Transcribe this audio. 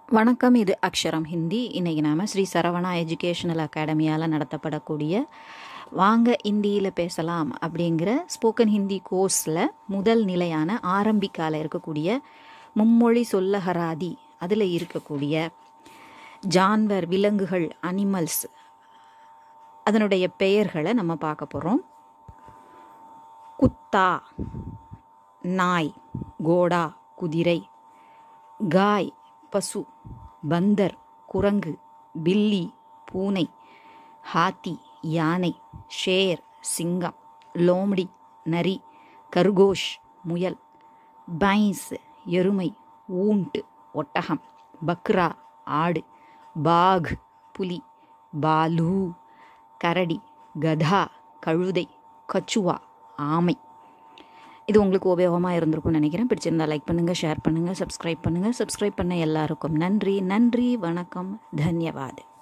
வணக்கம் இது அக்ஷரம் ஹிந்தி இன்றைக்கி நாம் ஸ்ரீ சரவணா எஜுகேஷனல் அகாடமியால் நடத்தப்படக்கூடிய வாங்க இந்தியில் பேசலாம் அப்படிங்கிற ஸ்போக்கன் ஹிந்தி கோர்ஸில் முதல் நிலையான ஆரம்பிக்கால இருக்கக்கூடிய மும்மொழி சொல்லகராதி அதில் இருக்கக்கூடிய ஜான்வர் விலங்குகள் அனிமல்ஸ் அதனுடைய பெயர்களை நம்ம பார்க்க போகிறோம் குத்தா நாய் கோடா குதிரை காய் பசு பந்தர் குரங்கு பில்லி பூனை ஹாத்தி யானை ஷேர் சிங்கம் லோம்டி நரி கர்கோஷ் முயல் பைன்ஸ் எருமை ஊண்ட் ஒட்டகம் பக்ரா ஆடு பாக் புலி பாலு கரடி கதா கழுதை கச்சுவா ஆமை இது உங்களுக்கு உபயோகமாக இருந்திருக்கும்னு நினைக்கிறேன் பிடிச்சிருந்தா லைக் பண்ணுங்கள் ஷேர் பண்ணுங்கள் சப்ஸ்கிரைப் பண்ணுங்கள் சப்ஸ்கிரைப் பண்ண எல்லாருக்கும் நன்றி நன்றி வணக்கம் தன்யவாத்